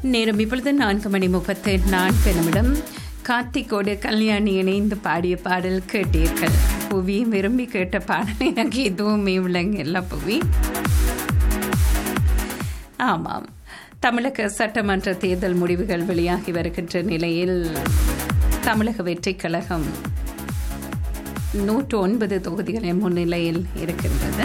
நேரம் இப்பொழுது நான்கு மணி முப்பத்து நான்கு நிமிடம் கார்த்திகோடு கல்யாணி இணைந்து பாடிய பாடல் கேட்டீர்கள் புவி விரும்பி கேட்ட பாடல் எனக்கு எதுவுமே விளங்கல புவி ஆமாம் தமிழக சட்டமன்ற தேர்தல் முடிவுகள் வெளியாகி வருகின்ற நிலையில் தமிழக வெற்றிக் கழகம் நூற்று ஒன்பது தொகுதிகளின் முன்னிலையில் இருக்கின்றது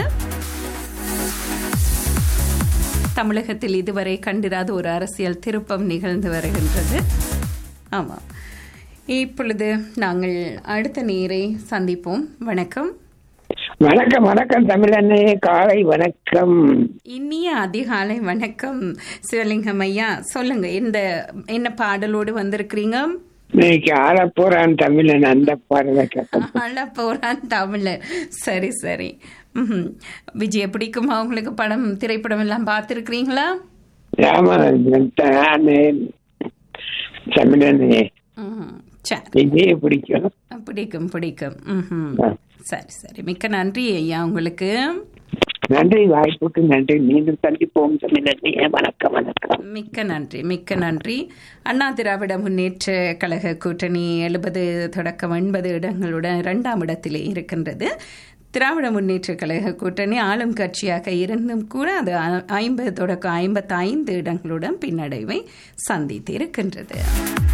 தமிழகத்தில் இதுவரை கண்டிராத ஒரு அரசியல் திருப்பம் நிகழ்ந்து வருகின்றது ஆமாம் இப்பொழுது நாங்கள் அடுத்த நேரை சந்திப்போம் வணக்கம் வணக்கம் வணக்கம் தமிழண்ணே காலை வணக்கம் இனிய அதிகாலை வணக்கம் சிவலிங்கம் ஐயா சொல்லுங்க இந்த என்ன பாடலோடு வந்திருக்கிறீங்க இன்னைக்கு ஆள போறான் தமிழன் அந்த பாடலை கேட்க அழ போறான் தமிழர் சரி சரி ம்ஹும். விஜய பிடிக்குமா உங்களுக்கு படம் திரைப்படம் எல்லாம் பார்த்துருக்கிறீங்களா ஆமா நானே தமிழனே ம்ஹும். சரி விஜய பிடிக்கும் பிடிக்கும் பிடிக்கும் ம்ஹும். ஆ. சரி சரி மிக்க நன்றி ஐயா உங்களுக்கு நன்றி வாய்ப்புக்கு நன்றி மீண்டும் சந்திப்போம் தமிழனே வணக்கம் வணக்கம் மிக்க நன்றி மிக்க நன்றி அண்ணா திராவிட முன்னேற்ற கழக கூட்டணி எழுபது தொடக்கம் எண்பது இடங்களுடன் இரண்டாம் இடத்திலே இருக்கின்றது திராவிட முன்னேற்ற கழக கூட்டணி ஆளும் கட்சியாக இருந்தும் கூட அது ஐ- ஐம்பது தொடக்கம் ஐம்பத்தைந்து இடங்களுடன் பின்னடைவை சந்தித்து இருக்கின்றது